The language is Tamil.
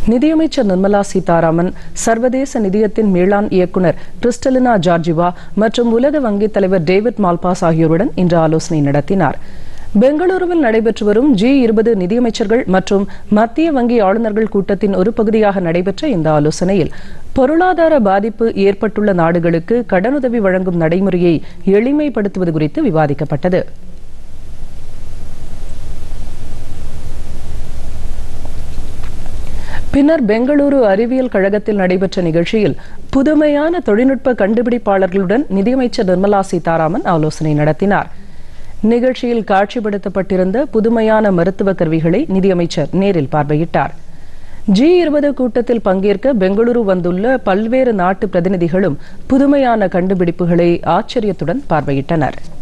நிதியமைச்சர் நிர்மலா சீதாராமன் சர்வதேச நிதியத்தின் மேலாண் இயக்குநர் கிறிஸ்டலினா ஜார்ஜிவா மற்றும் உலக வங்கித் தலைவர் டேவிட் மால்பாஸ் ஆகியோருடன் இன்று ஆலோசனை நடத்தினார் பெங்களூருவில் நடைபெற்று வரும் ஜி இருபது நிதியமைச்சர்கள் மற்றும் மத்திய வங்கி ஆளுநர்கள் கூட்டத்தின் ஒரு பகுதியாக நடைபெற்ற இந்த ஆலோசனையில் பொருளாதார பாதிப்பு ஏற்பட்டுள்ள நாடுகளுக்கு கடனுதவி வழங்கும் நடைமுறையை எளிமைப்படுத்துவது குறித்து விவாதிக்கப்பட்டது பின்னர் பெங்களூரு அறிவியல் கழகத்தில் நடைபெற்ற நிகழ்ச்சியில் புதுமையான தொழில்நுட்ப கண்டுபிடிப்பாளர்களுடன் நிதியமைச்சர் நிர்மலா சீதாராமன் ஆலோசனை நடத்தினார் நிகழ்ச்சியில் காட்சிப்படுத்தப்பட்டிருந்த புதுமையான மருத்துவ கருவிகளை நிதியமைச்சர் நேரில் பார்வையிட்டார் ஜி இருபது கூட்டத்தில் பங்கேற்க பெங்களூரு வந்துள்ள பல்வேறு நாட்டு பிரதிநிதிகளும் புதுமையான கண்டுபிடிப்புகளை ஆச்சரியத்துடன் பார்வையிட்டனர்